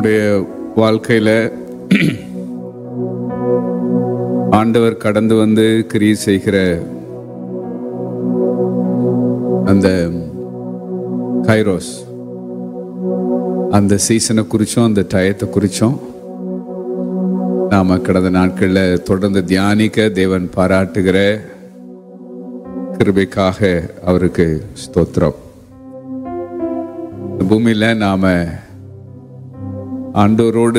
நம்முடைய வாழ்க்கையில ஆண்டவர் கடந்து வந்து கிரியை செய்கிற அந்த கைரோஸ் அந்த சீசனை குறிச்சும் அந்த டயத்தை குறிச்சும் நாம கடந்த நாட்கள்ல தொடர்ந்து தியானிக்க தேவன் பாராட்டுகிற கிருபைக்காக அவருக்கு ஸ்தோத்திரம் இந்த பூமியில நாம ஆண்டவரோடு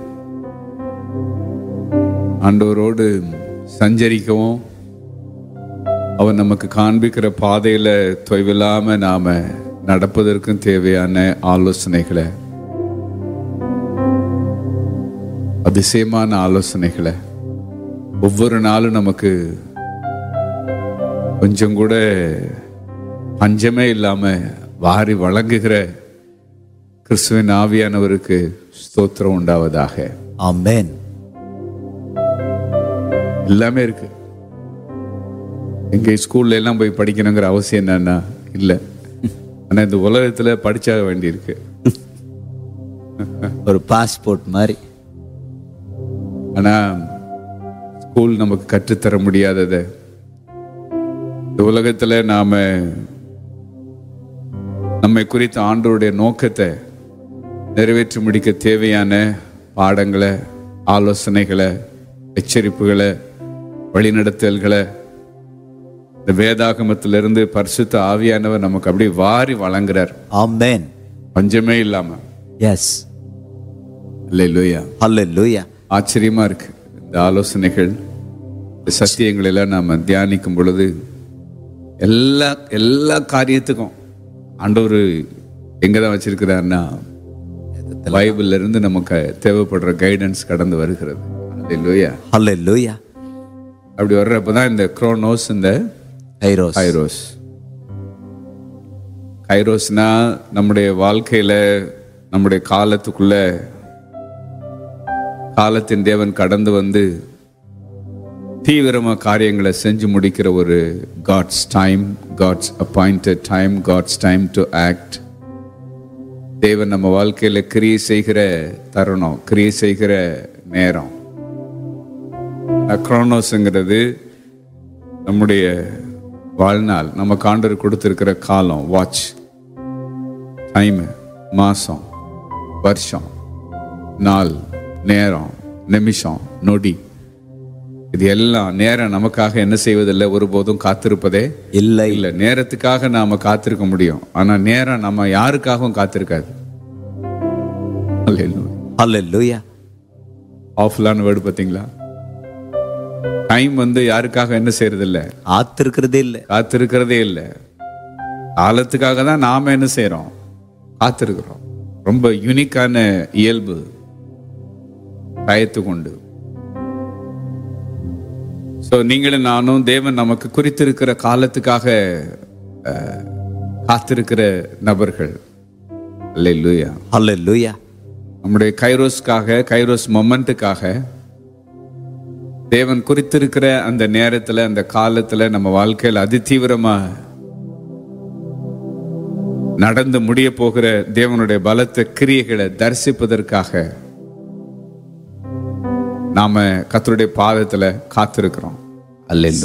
ஆண்டவரோடு சஞ்சரிக்கவும் அவர் நமக்கு காண்பிக்கிற பாதையில தொய்வில்லாம நாம நடப்பதற்கும் தேவையான ஆலோசனைகளை அதிசயமான ஆலோசனைகளை ஒவ்வொரு நாளும் நமக்கு கொஞ்சம் கூட பஞ்சமே இல்லாம வாரி வழங்குகிற கிறிஸ்துவின் ஆவியானவருக்கு ஸ்தோத்திரம் உண்டாவதாக ஆமென் எல்லாமே இருக்கு எங்க ஸ்கூல்ல எல்லாம் போய் படிக்கணுங்கிற அவசியம் என்னன்னா இல்ல ஆனா இந்த உலகத்துல படிச்சாக வேண்டியிருக்கு ஒரு பாஸ்போர்ட் மாதிரி ஆனா ஸ்கூல் நமக்கு கற்றுத்தர முடியாததை இந்த உலகத்துல நாம நம்மை குறித்த ஆண்டவருடைய நோக்கத்தை நிறைவேற்றி முடிக்க தேவையான பாடங்களை ஆலோசனைகளை எச்சரிப்புகளை வழிநடத்தல்களை இந்த வேதாகமத்திலிருந்து பரிசுத்த ஆவியானவர் நமக்கு அப்படியே வாரி வழங்குறார் ஆமென் பஞ்சமே இல்லாம எஸ் அல்லேலூயா ஹalleluya ஆச்சரியமா இருக்கு இந்த ஆலோசனைகள் இந்த சத்தியங்கள் எல்லாம் நாம தியானிக்கும் பொழுது எல்லா எல்லா காரியத்துக்கும் ஆண்டவர் எங்க தான் வச்சிருக்கிறாருன்னா பைபிள்ல இருந்து நமக்கு தேவைப்படுற கைடன்ஸ் கடந்து வருகிறது அல்லேலூயா ஹalleluya அப்படி வர்றப்பதான் இந்த குரோனோஸ் இந்த கைரோஸ் கைரோஸ் கைரோஸ்னா நம்முடைய வாழ்க்கையில நம்முடைய காலத்துக்குள்ள காலத்தின் தேவன் கடந்து வந்து தீவிரமா காரியங்களை செஞ்சு முடிக்கிற ஒரு God's time God's appointed time God's time to act தேவன் நம்ம வாழ்க்கையில கிரியை செய்கிற தருணம் கிரியை செய்கிற நேரம் அக்ரோனோஸுங்கிறது நம்முடைய வாழ்நாள் நம்ம காண்டர் கொடுத்திருக்கிற காலம் வாட்ச் டைம் மாசம் வருஷம் நாள் நேரம் நிமிஷம் நொடி இது எல்லாம் நேரம் நமக்காக என்ன செய்வதில்லை ஒருபோதும் காத்திருப்பதே இல்லை இல்ல நேரத்துக்காக நாம காத்திருக்க முடியும் ஆனா நேரம் நம்ம யாருக்காகவும் காத்திருக்காது ஹalleluya ஆஃப்லான வேர்டு பாத்தீங்களா டைம் வந்து யாருக்காக என்ன செய்யறது இல்ல ஆத்திருக்கிறதே இல்லை காத்திருக்கிறதே இல்லை காலத்துக்காக தான் நாம என்ன செய்றோம் காத்திருக்கிறோம் ரொம்ப யூனிக்கான இயல்பு டயத்து கொண்டு ஸோ நீங்களும் நானும் தேவன் நமக்கு குறித்திருக்கிற காலத்துக்காக அஹ், காத்திருக்கிற நபர்கள் அல்லேலூயா ஹalleluya நம்முடைய கைரோஸ்க்காக கைரோஸ் மொமெண்ட்டுக்காக தேவன் குறித்திருக்கிற அந்த நேரத்துல அந்த காலத்துல நம்ம வாழ்க்கையில் அதிதீவிரமா நடந்து முடிய போகிற தேவனுடைய பலத்த கிரியைகளை தரிசிப்பதற்காக நாம கர்த்தருடைய பாதத்துல காத்திருக்கிறோம் அல்ல